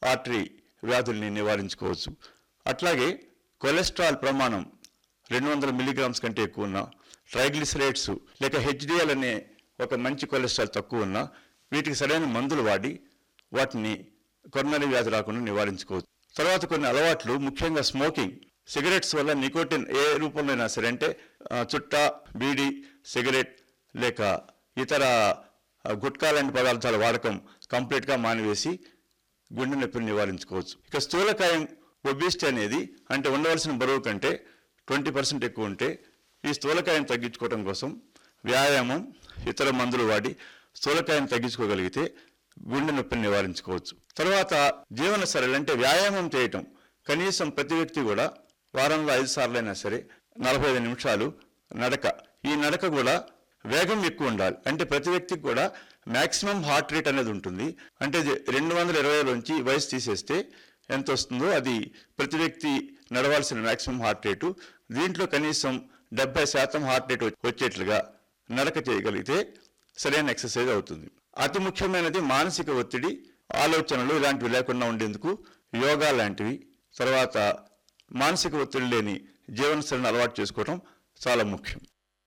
artery వ్యాధుల్ని నివారించుకోవచ్చు అట్లాగే cholesterol ప్రమాణం రెండు వందల మిల్లీగ్రామ్స్ కంటే ఎక్కువ ఉన్న ట్రైగ్లిసరైడ్స్ లేక హెచ్డిఎల్ అనే ఒక మంచి కొలెస్ట్రాల్ తక్కువ ఉన్న వీటికి సరైన మందులు వాడి వాటిని కొరోనరీ వ్యాధి రాకుండా నివారించుకోవచ్చు తర్వాత కొన్ని అలవాట్లు ముఖ్యంగా స్మోకింగ్ సిగరెట్స్ వల్ల నికోటిన్ ఏ రూపంలో అయినా సరే అంటే ఆ, చుట్ట బీడి సిగరెట్ లేక ఇతర ఆ, గుట్కా లాంటి పదార్థాల వాడకం కంప్లీట్గా మానివేసి గుండె నొప్పిని నివారించుకోవచ్చు ఇక స్థూలకాయం ఒబిసిటీ అనేది అంటే ఉండవలసిన బరువు కంటే ట్వంటీ పర్సెంట్ ఎక్కువ ఉంటే ఈ స్థూలకాయం తగ్గించుకోవడం కోసం వ్యాయామం ఇతర మందులు వాడి స్థూలకాయం తగ్గించుకోగలిగితే గుండె నొప్పిని నివారించుకోవచ్చు తర్వాత జీవన సరళి అంటే వ్యాయామం చేయటం కనీసం ప్రతి వ్యక్తి కూడా వారంలో ఐదు సార్లు అయినా సరే నలభై ఐదు నిమిషాలు నడక ఈ నడక కూడా వేగం ఎక్కువ ఉండాలి అంటే ప్రతి వ్యక్తికి కూడా మాక్సిమం హార్ట్ రేట్ అనేది ఉంటుంది అంటే రెండు వందల ఇరవైలోంచి వయసు తీసేస్తే ఎంత వస్తుందో అది ప్రతి వ్యక్తి నడవాల్సిన మాక్సిమం హార్ట్ రేటు దీంట్లో కనీసం డెబ్బై శాతం హార్ట్ రేట్ వచ్చేట్లుగా నడక చేయగలిగితే సరైన ఎక్సర్సైజ్ అవుతుంది అతి ముఖ్యమైనది మానసిక ఒత్తిడి ఆలోచనలు ఇలాంటివి లేకుండా ఉండేందుకు యోగా లాంటివి తర్వాత మానసిక ఒత్తిడి లేని జీవనశైలిని అలవాటు చేసుకోవడం చాలా ముఖ్యం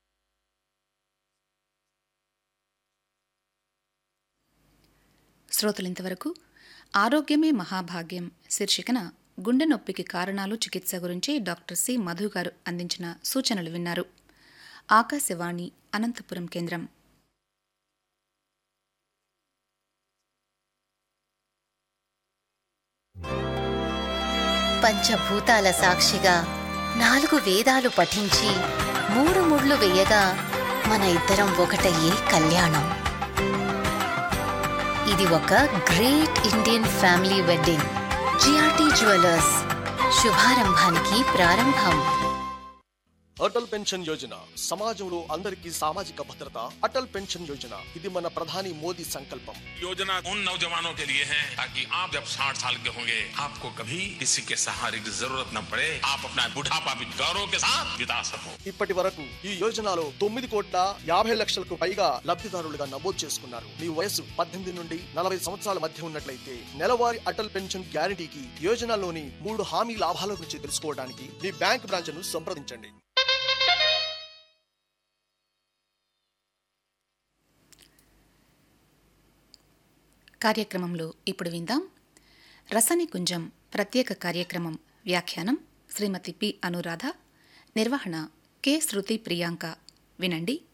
శ్రోతలు ఇంతవరకు ఆరోగ్యమే మహాభాగ్యం శీర్షికన గుండె నొప్పికి కారణాలు చికిత్స గురించి డాక్టర్ సి మధు గారు అందించిన సూచనలు విన్నారు ఆకాశవాణి అనంతపురం కేంద్రం పంచభూతాల సాక్షిగా నాలుగు వేదాలు పఠించి మూడు ముళ్ళు వేయగా మన ఇద్దరం ఒకటయ్యే కళ్యాణం ఇది ఒక great Indian family wedding GRT jewellers శుభారంభానికి ప్రారంభం అటల్ పెన్షన్ యోజన సమాజంలో అందరికీ సామాజిక భద్రత అటల్ పెన్షన్ యోజన ఇది మన ప్రధాని మోదీ సంకల్పం योजना उन नौजवानों के लिए है ताकि आप जब 60 साल के होंगे आपको कभी किसी के सहारे की जरूरत न पड़े आप अपना बुढ़ापा भी गौरव के साथ बिता सको ఇప్పటి వరకు ఈ యోజనలో తొమ్మిది కోట్ల యాభై లక్షలకు పైగా లబ్ధిదారులుగా నమోదు చేసుకున్నారు మీ వయసు పద్దెనిమిది నుండి నలభై సంవత్సరాల మధ్య ఉన్నట్లయితే నెలవారీ అటల్ పెన్షన్ గ్యారంటీకి యోజనలోని మూడు హామీ లాభాల గురించి తెలుసుకోవడానికి మీ బ్యాంక్ బ్రాంచ్ను సంప్రదించండి కార్యక్రమంలో ఇప్పుడు విందాం రసనికుంజం ప్రత్యేక కార్యక్రమం వ్యాఖ్యానం శ్రీమతి పి అనురాధ నిర్వహణ కె శృతి ప్రియాంక వినండి